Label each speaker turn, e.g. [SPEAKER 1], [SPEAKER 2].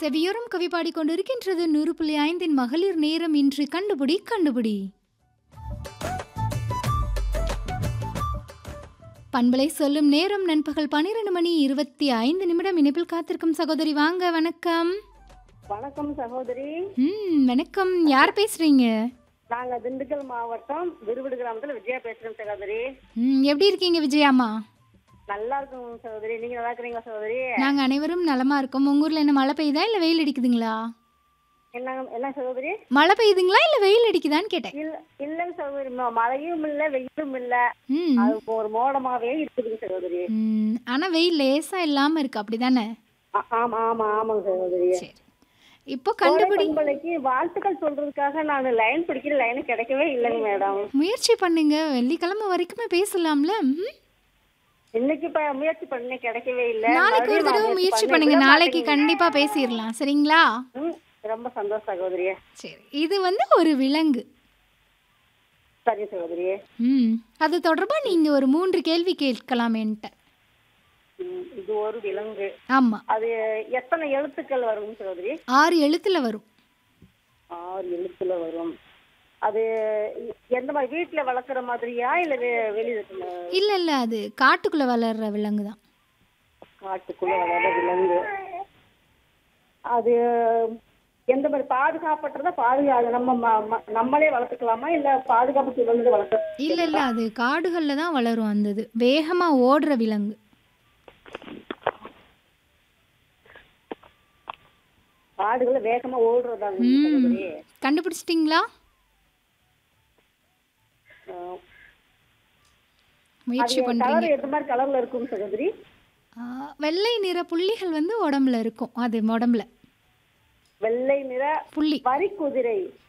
[SPEAKER 1] செவியோரம் கவி பாடிக்கொண்டிருக்கின்றது நூறு புள்ளி ஐந்தின் மகளிர் நேரம் இன்று கண்டுபிடி கண்டுபிடி பண்பலை சொல்லும் நேரம் நண்பகல் பன்னிரண்டு மணி இருபத்தி ஐந்து நிமிடம் இணைப்பில் காத்திருக்கும் சகோதரி வாங்க வணக்கம்
[SPEAKER 2] வணக்கம் சகோதரி
[SPEAKER 1] ம் வணக்கம் யார் பேசுறீங்க
[SPEAKER 2] நாங்க திண்டுக்கல் மாவட்டம் விருவிடு கிராமத்துல விஜயா பேசுறோம் சகோதரி
[SPEAKER 1] ம் எப்படி இருக்கீங்க விஜயாம்மா
[SPEAKER 2] நல்லா இருக்கும் சகோதரி நீங்க நல்லா இருக்கிறீங்களா சகோதரி
[SPEAKER 1] நாங்க அனைவரும் நலமா இருக்கோம் உங்க ஊர்ல என்ன மழை பெய்யுதா இல்ல வெயில் அடிக்குதுங்களா
[SPEAKER 2] என்ன என்ன சகோதரி
[SPEAKER 1] மழை பெய்யுதுங்களா இல்ல வெயில் அடிக்குதான்னு கேட்டேன்
[SPEAKER 2] இல்ல இல்லைங்க சகோதரி ம- மழையும் இல்ல வெயிலும் இல்ல
[SPEAKER 1] ம்
[SPEAKER 2] அது ஒரு மோடமாவே இருக்குதுங்க சகோதரி
[SPEAKER 1] ம், ஆனா வெயில் லேசா இல்லாம இருக்கு அப்படிதானே
[SPEAKER 2] ஆ- ஆமா ஆமா ஆமாங்க சகோதரி
[SPEAKER 1] சரி இப்போ கண்டுபிடி
[SPEAKER 2] பண்பலைக்கு வாழ்த்துக்கள் சொல்றதுக்காக நான் லைன் பிடிக்கிற லைன் கிடைக்கவே இல்லைங்க மேடம்
[SPEAKER 1] முயற்சி பண்ணுங்க வெள்ளிக்கிழமை வரைக்குமே பேசலாம்ல ம்?
[SPEAKER 2] இன்னைக்கு இப்ப முயற்சி பண்ண கிடைக்கவே இல்ல
[SPEAKER 1] நாளைக்கு ஒரு
[SPEAKER 2] மறுபடியும்
[SPEAKER 1] தடவை
[SPEAKER 2] நான்
[SPEAKER 1] முயற்சி
[SPEAKER 2] பண்ண
[SPEAKER 1] பண்ணுங்க
[SPEAKER 2] விட
[SPEAKER 1] நாளைக்கு
[SPEAKER 2] மாட்டேங்குது.
[SPEAKER 1] கண்டிப்பா பேசிடலாம் சரிங்களா
[SPEAKER 2] ம், ரொம்ப சந்தோஷம் சகோதரி
[SPEAKER 1] சரி இது வந்து ஒரு விலங்கு
[SPEAKER 2] சரி சகோதரி
[SPEAKER 1] ம் அது தொடர்பா நீங்க ஒரு மூன்று கேள்வி கேட்கலாம் என்கிட்ட
[SPEAKER 2] ம், இது ஒரு விலங்கு
[SPEAKER 1] ஆமா
[SPEAKER 2] அது எத்தனை எழுத்துக்கள் வரும் சகோதரி
[SPEAKER 1] ஆறு எழுத்துல வரும்
[SPEAKER 2] ஆறு எழுத்துல வரும் அது எ- எந்த மாதிரி வீட்டுல வளர்க்குற மாதிரியா இல்ல வெ- வெளியில இருக்குமா?
[SPEAKER 1] இல்ல இல்ல அது காட்டுக்குள்ள வளர்ற விலங்கு தான்
[SPEAKER 2] காட்டுக்குள்ள வளர்ற விலங்கு அது எந்த மாதிரி பாதுகாப்பற்றதா பாதுகா நம்ம ம- ம- நம்மளே வளர்த்துக்கலாமா இல்ல பாதுகாப்பு விலங்கு வளர்க்க
[SPEAKER 1] இல்ல இல்ல அது காடுகள்ல தான் வளரும் அந்த இது வேகமா ஓடுற விலங்கு
[SPEAKER 2] காடுகளை வேகமா ஓடுறதா
[SPEAKER 1] ம்
[SPEAKER 2] சகோதரி
[SPEAKER 1] கண்டுபிடிச்சிட்டிங்களா
[SPEAKER 2] அஹ்,
[SPEAKER 1] முயற்சி
[SPEAKER 2] அது
[SPEAKER 1] பண்றீங்க
[SPEAKER 2] கலர் எந்த மாதிரி கலர்ல இருக்கும் சகோதரி
[SPEAKER 1] ஆ, வெள்ளை நிற புள்ளிகள் வந்து உடம்புல இருக்கும் அது உடம்புல
[SPEAKER 2] வெள்ளை நிற
[SPEAKER 1] புள்ளி
[SPEAKER 2] வரி குதிரை